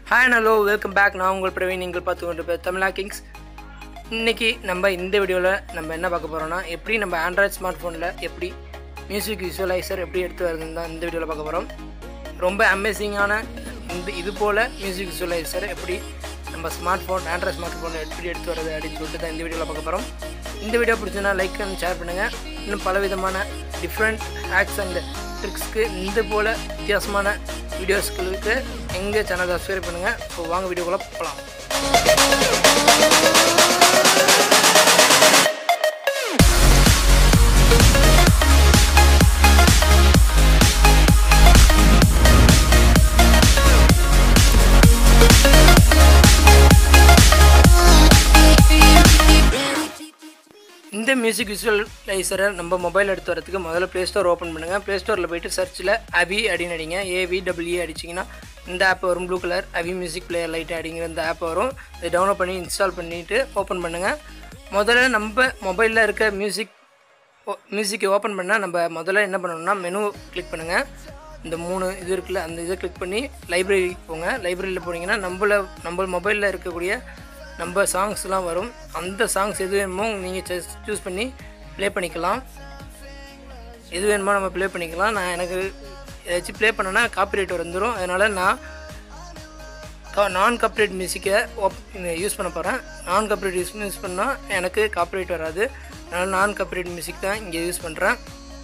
hi hello welcome back நான் உங்கள் பிரவீன் நீங்கள் பார்த்து கொண்டு தமிழா கிங்ஸ் இன்றைக்கி நம்ம இந்த வீடியோவில் நம்ம என்ன பார்க்க போகிறோம்னா எப்படி நம்ம ஆண்ட்ராய்ட் ஸ்மார்ட் ஃபோனில் எப்படி மியூசிக் விசுவலைசர் எப்படி எடுத்து வருதுன்னு தான் இந்த வீடியோவில் பார்க்க போகிறோம் ரொம்ப அமேசிங்கான இந்த இது போல் மியூசிக் விசுவலைசர் எப்படி நம்ம smartphone android smartphone எப்படி எடுத்து வருது அப்படின்னு சொல்லிட்டு தான் இந்த வீடியோவில் பார்க்க போகிறோம் இந்த வீடியோ பிடிச்சதுன்னா லைக் அண்ட் ஷேர் பண்ணுங்கள் இன்னும் பல விதமான டிஃப்ரெண்ட் ஹேக்ஸ் அண்ட் ட்ரிக்ஸ்க்கு இந்த போல் வித்தியாசமான வீடியோஸ்களுக்கு எங்கள் சேனலை சப்ஸ்கிரைப் பண்ணுங்கள் ஸோ வாங்க வீடியோக்குள்ளே போகலாம் இந்த மியூசிக் விசுவலைசரை நம்ம மொபைல் எடுத்து வரதுக்கு முதல்ல ப்ளே ஸ்டோர் ஓப்பன் பண்ணுங்கள் ப்ளே ஸ்டோரில் போயிட்டு சர்ச்சில் அபி அப்படின்னு அடிங்க ஏவி டபிள்யூ அடிச்சிங்கன்னா இந்த ஆப் வரும் ப்ளூ கலர் அபி மியூசிக் பிளேயர் லைட் அப்படிங்கிற இந்த ஆப் வரும் இதை டவுன்லோட் பண்ணி இன்ஸ்டால் பண்ணிவிட்டு ஓப்பன் பண்ணுங்கள் முதல்ல நம்ம மொபைலில் இருக்க மியூசிக் மியூசிக்கை ஓப்பன் பண்ணால் நம்ம முதல்ல என்ன பண்ணணும்னா மெனு கிளிக் பண்ணுங்கள் இந்த மூணு இது இருக்குல்ல அந்த இதை கிளிக் பண்ணி லைப்ரரிக்கு போங்க லைப்ரரியில் போனீங்கன்னா நம்மள நம்ம மொபைலில் இருக்கக்கூடிய நம்ம சாங்ஸ்லாம் வரும் அந்த சாங்ஸ் எது வேணுமோ நீங்கள் சூஸ் பண்ணி ப்ளே பண்ணிக்கலாம் எது வேணுமோ நம்ம ப்ளே பண்ணிக்கலாம் நான் எனக்கு ஏதாச்சும் ப்ளே பண்ணேன்னா காப்பிரைட் வந்துடும் அதனால் நான் நான் காப்பிரைட் மியூசிக்கை யூஸ் பண்ண போகிறேன் நான் காப்பிரைட் யூஸ் யூஸ் பண்ணால் எனக்கு காப்பிரைட் வராது அதனால் நான் காப்பிரைட் மியூசிக் தான் இங்கே யூஸ் பண்ணுறேன்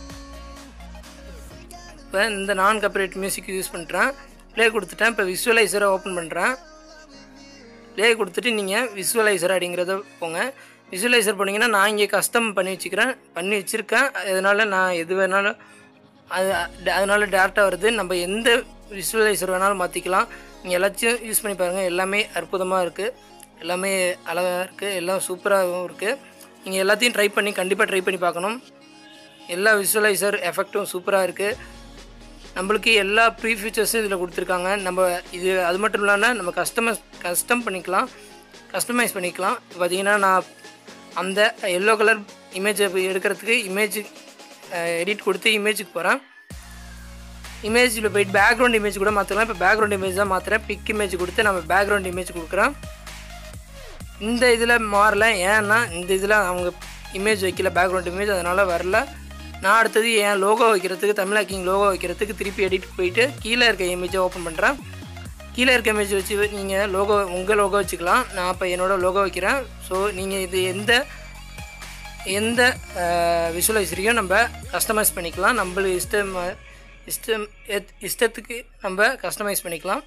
இப்போ இந்த நான் காப்பிரைட் மியூசிக் யூஸ் பண்ணுறேன் ப்ளே கொடுத்துட்டேன் இப்போ விசுவலைசரை ஓப்பன் பண்ணுறேன் ப்ளே கொடுத்துட்டு நீங்கள் விசுவலைசர் அப்படிங்கிறத போங்க விசுவலைசர் போனீங்கன்னா நான் இங்கே கஸ்டம் பண்ணி வச்சுக்கிறேன் பண்ணி வச்சுருக்கேன் அதனால் நான் எது வேணாலும் அது அதனால் டேரெக்டாக வருது நம்ம எந்த விசுவலைசர் வேணாலும் மாற்றிக்கலாம் நீங்கள் எல்லாத்தையும் யூஸ் பண்ணி பாருங்கள் எல்லாமே அற்புதமாக இருக்குது எல்லாமே அழகாக இருக்குது எல்லாம் சூப்பராகவும் இருக்குது நீங்கள் எல்லாத்தையும் ட்ரை பண்ணி கண்டிப்பாக ட்ரை பண்ணி பார்க்கணும் எல்லா விசுவலைசர் எஃபெக்ட்டும் சூப்பராக இருக்குது நம்மளுக்கு எல்லா ப்ரீ ஃபீச்சர்ஸும் இதில் கொடுத்துருக்காங்க நம்ம இது அது மட்டும் இல்லாமல் நம்ம கஸ்டமைஸ் கஸ்டம் பண்ணிக்கலாம் கஸ்டமைஸ் பண்ணிக்கலாம் இப்போ பார்த்தீங்கன்னா நான் அந்த எல்லோ கலர் இமேஜை எடுக்கிறதுக்கு இமேஜ் எடிட் கொடுத்து இமேஜுக்கு போகிறேன் இமேஜில் போயிட்டு பேக்ரவுண்ட் இமேஜ் கூட மாற்றலாம் இப்போ பேக்ரவுண்ட் இமேஜ் தான் மாற்றுறேன் பிக் இமேஜ் கொடுத்து நம்ம பேக்ரவுண்ட் இமேஜ் கொடுக்குறோம் இந்த இதில் மாறல ஏன்னா இந்த இதில் அவங்க இமேஜ் வைக்கல பேக்ரவுண்ட் இமேஜ் அதனால் வரல நான் அடுத்தது என் லோகோ வைக்கிறதுக்கு தமிழ் ஹேக்கிங் லோகோ வைக்கிறதுக்கு திருப்பி எடிட் போயிட்டு கீழே இருக்க இமேஜை ஓப்பன் பண்ணுறேன் கீழே இருக்க இமேஜ் வச்சு நீங்கள் லோகோ உங்கள் லோகோ வச்சுக்கலாம் நான் இப்போ என்னோடய லோகோ வைக்கிறேன் ஸோ நீங்கள் இது எந்த எந்த விஷுவலைசரையும் நம்ம கஸ்டமைஸ் பண்ணிக்கலாம் நம்மளுக்கு இஷ்டம் இஷ்டம் இஷ்டத்துக்கு நம்ம கஸ்டமைஸ் பண்ணிக்கலாம்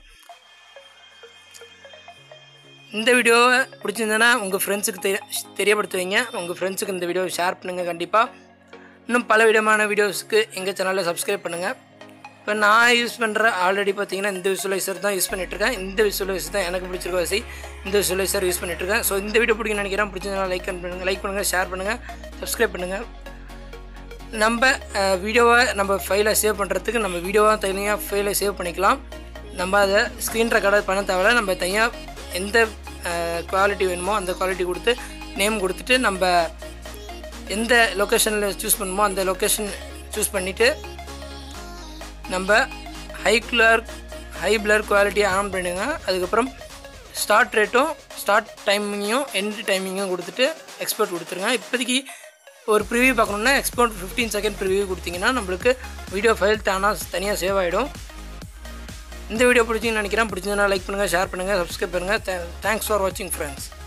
இந்த வீடியோவை பிடிச்சிருந்தேன்னா உங்கள் ஃப்ரெண்ட்ஸுக்கு தெரிய தெரியப்படுத்துவீங்க உங்கள் ஃப்ரெண்ட்ஸுக்கு இந்த வீடியோவை ஷேர் பண்ணுங்கள் கண்டிப்பாக இன்னும் பல விதமான வீடியோஸ்க்கு எங்கள் சேனலில் சப்ஸ்கிரைப் பண்ணுங்கள் இப்போ நான் யூஸ் பண்ணுற ஆல்ரெடி பார்த்தீங்கன்னா இந்த விசுவலைசர் தான் யூஸ் பண்ணிகிட்ருக்கேன் இந்த விசுவலைசர் தான் எனக்கு பிடிச்சிருக்க வசி இந்த விசுவலைசர் யூஸ் பண்ணிகிட்ருக்கேன் ஸோ இந்த வீடியோ பிடிக்கும் நினைக்கிறேன் பிடிச்சதுனா லைக் பண்ணுங்கள் லைக் பண்ணுங்கள் ஷேர் பண்ணுங்கள் சப்ஸ்கிரைப் பண்ணுங்கள் நம்ம வீடியோவை நம்ம ஃபைலை சேவ் பண்ணுறதுக்கு நம்ம வீடியோவாக தனியாக ஃபைலை சேவ் பண்ணிக்கலாம் நம்ம அதை ஸ்க்ரீன் ரெக்கார்டர் பண்ண தேவையில்ல நம்ம தனியாக எந்த குவாலிட்டி வேணுமோ அந்த குவாலிட்டி கொடுத்து நேம் கொடுத்துட்டு நம்ம எந்த லொக்கேஷனில் சூஸ் பண்ணுமோ அந்த லொக்கேஷன் சூஸ் பண்ணிவிட்டு நம்ம ஹை கிளர் ஹை பிளர் குவாலிட்டியை ஆன் பண்ணுங்க அதுக்கப்புறம் ஸ்டார்ட் ரேட்டும் ஸ்டார்ட் டைமிங்கையும் எண்ட் டைமிங்கும் கொடுத்துட்டு எக்ஸ்போர்ட் கொடுத்துருங்க இப்போதைக்கு ஒரு ப்ரிவியூ பார்க்கணுன்னா எக்ஸ்போர்ட் ஃபிஃப்டீன் செகண்ட் ப்ரிவியூ கொடுத்தீங்கன்னா நம்மளுக்கு வீடியோ ஃபைல் தானாக தனியாக சேவ் ஆகிடும் இந்த வீடியோ பிடிச்சிங்கன்னு நினைக்கிறேன் பிடிச்சதுன்னா லைக் பண்ணுங்கள் ஷேர் பண்ணுங்கள் சப்ஸ்கிரைப் பண்ணுங்கள் தேங்க்ஸ் ஃபார் வாட்சிங் ஃப்ரெண்ட்ஸ்